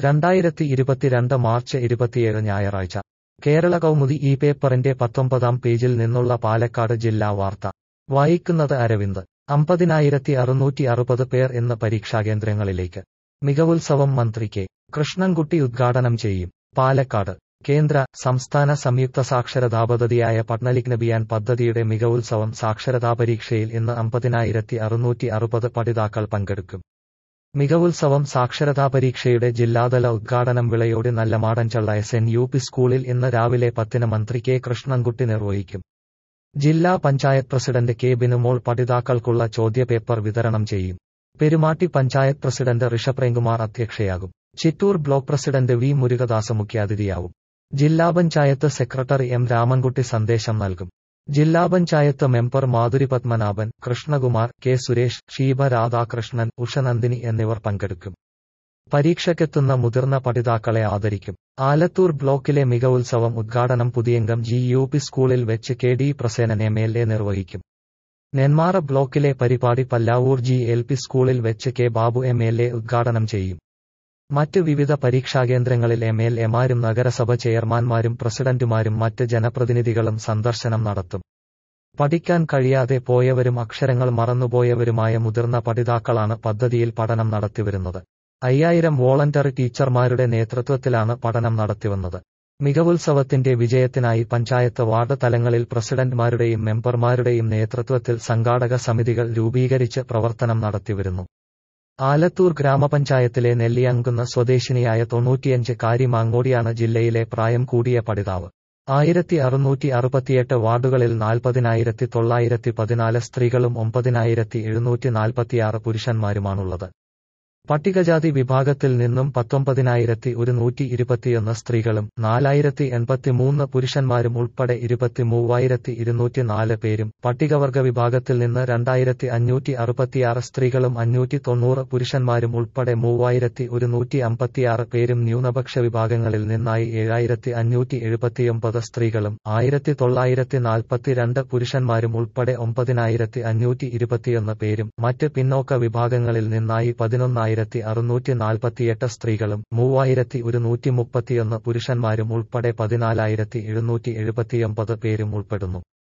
രണ്ടായിരത്തി ഇരുപത്തിരണ്ട് മാർച്ച് ഇരുപത്തിയേഴ് ഞായറാഴ്ച കേരള കൗമുദി ഈ പേപ്പറിന്റെ പത്തൊമ്പതാം പേജിൽ നിന്നുള്ള പാലക്കാട് ജില്ലാ വാർത്ത വായിക്കുന്നത് അരവിന്ദ് അമ്പതിനായിരത്തി അറുന്നൂറ്റി അറുപത് പേർ ഇന്ന് പരീക്ഷാകേന്ദ്രങ്ങളിലേക്ക് മികവുത്സവം മന്ത്രി കെ കൃഷ്ണൻകുട്ടി ഉദ്ഘാടനം ചെയ്യും പാലക്കാട് കേന്ദ്ര സംസ്ഥാന സംയുക്ത സാക്ഷരതാ പദ്ധതിയായ പട്നലിക് നബിയാൻ പദ്ധതിയുടെ മികവുത്സവം സാക്ഷരതാ പരീക്ഷയിൽ ഇന്ന് അമ്പതിനായിരത്തി അറുന്നൂറ്റി അറുപത് പഠിതാക്കൾ പങ്കെടുക്കും മികവുത്സവം സാക്ഷരതാ പരീക്ഷയുടെ ജില്ലാതല ഉദ്ഘാടനം Vilayodu Nallamadanchalla S N U P സ്കൂളിൽ ഇന്ന് രാവിലെ പത്തിന് മന്ത്രി കെ കൃഷ്ണൻകുട്ടി നിർവഹിക്കും ജില്ലാ പഞ്ചായത്ത് പ്രസിഡന്റ് കെ ബിനുമോൾ പഠിതാക്കൾക്കുള്ള ചോദ്യപേപ്പർ വിതരണം ചെയ്യും പെരുമാട്ടി പഞ്ചായത്ത് പ്രസിഡന്റ് ഋഷഭ് പ്രേംകുമാർ അധ്യക്ഷയാകും Chittur block president V Murugadas മുഖ്യാതിഥിയാവും ജില്ലാ പഞ്ചായത്ത് സെക്രട്ടറി എം രാമൻകുട്ടി സന്ദേശം നൽകും ജില്ലാ പഞ്ചായത്ത് മെമ്പർ മാധുരി പത്മനാഭൻ കൃഷ്ണകുമാർ കെ സുരേഷ് ഷീബ രാധാകൃഷ്ണൻ ഉഷനന്ദിനി എന്നിവർ പങ്കെടുക്കും പരീക്ഷയ്ക്കെത്തുന്ന മുതിർന്ന പഠിതാക്കളെ ആദരിക്കും ആലത്തൂർ ബ്ലോക്കിലെ മികവുത്സവം ഉദ്ഘാടനം പുതിയംഗം ജി യു പി സ്കൂളിൽ വെച്ച് K D Prasenan M L A നിർവഹിക്കും നെന്മാറ ബ്ലോക്കിലെ പരിപാടി പല്ലാവൂർ ജി എൽ പി സ്കൂളിൽ വെച്ച് K Babu M L A ഉദ്ഘാടനം ചെയ്യും മറ്റ് വിവിധ പരീക്ഷാകേന്ദ്രങ്ങളിൽ എം എൽ എമാരും നഗരസഭ ചെയർമാൻമാരും പ്രസിഡന്റുമാരും മറ്റ് ജനപ്രതിനിധികളും സന്ദർശനം നടത്തും പഠിക്കാൻ കഴിയാതെ പോയവരും അക്ഷരങ്ങൾ മറന്നുപോയവരുമായ മുതിർന്ന പഠിതാക്കളാണ് പദ്ധതിയിൽ പഠനം നടത്തിവരുന്നത് അയ്യായിരം വോളണ്ടറി ടീച്ചർമാരുടെ നേതൃത്വത്തിലാണ് പഠനം നടത്തിവന്നത് മികവുത്സവത്തിന്റെ വിജയത്തിനായി പഞ്ചായത്ത് വാർഡ് തലങ്ങളിൽ പ്രസിഡന്റ്മാരുടെയും മെമ്പർമാരുടെയും നേതൃത്വത്തിൽ സംഘാടക സമിതികൾ രൂപീകരിച്ച് പ്രവർത്തനം നടത്തിവരുന്നു ആലത്തൂർ ഗ്രാമപഞ്ചായത്തിലെ നെല്ലിയങ്കുന്ന സ്വദേശിനിയായ തൊണ്ണൂറ്റിയഞ്ച് കാരി മാങ്ങോടിയാണ് ജില്ലയിലെ പ്രായം കൂടിയ പഠിതാവ് ആയിരത്തി അറുന്നൂറ്റി അറുപത്തിയെട്ട് വാർഡുകളിൽ നാൽപ്പതിനായിരത്തി തൊള്ളായിരത്തി പതിനാല് സ്ത്രീകളും ഒമ്പതിനായിരത്തി എഴുന്നൂറ്റി നാൽപ്പത്തിയാറ് പുരുഷന്മാരുമാണുള്ളത് പട്ടികജാതി വിഭാഗത്തിൽ നിന്നും പത്തൊമ്പതിനായിരത്തി ഒരുന്നൂറ്റി ഇരുപത്തിയൊന്ന് സ്ത്രീകളും നാലായിരത്തി എൺപത്തിമൂന്ന് പുരുഷന്മാരും ഉൾപ്പെടെ ഇരുപത്തി മൂവായിരത്തി ഇരുന്നൂറ്റി നാല് പേരും പട്ടികവർഗ വിഭാഗത്തിൽ നിന്ന് രണ്ടായിരത്തി അഞ്ഞൂറ്റി അറുപത്തിയാറ് സ്ത്രീകളും അഞ്ഞൂറ്റി തൊണ്ണൂറ് പുരുഷന്മാരും ഉൾപ്പെടെ മൂവായിരത്തി ഒരുന്നൂറ്റി അമ്പത്തിയാറ് പേരും ന്യൂനപക്ഷ വിഭാഗങ്ങളിൽ നിന്നായി ഏഴായിരത്തി അഞ്ഞൂറ്റി എഴുപത്തിയൊമ്പത് സ്ത്രീകളും ആയിരത്തി തൊള്ളായിരത്തി നാൽപ്പത്തിരണ്ട് പുരുഷന്മാരും ഉൾപ്പെടെ ഒമ്പതിനായിരത്തി അഞ്ഞൂറ്റി ഇരുപത്തിയൊന്ന് പേരും മറ്റ് പിന്നോക്ക വിഭാഗങ്ങളിൽ നിന്നായി പതിനൊന്നായിരത്തി അറുന്നൂറ്റി നാൽപ്പത്തിയെട്ട് സ്ത്രീകളും മൂവായിരത്തി ഒരുന്നൂറ്റി മുപ്പത്തിയൊന്ന് പുരുഷന്മാരും ഉൾപ്പെടെ പതിനാലായിരത്തി എഴുന്നൂറ്റി എഴുപത്തിയൊമ്പത് പേരും ഉൾപ്പെടുന്നു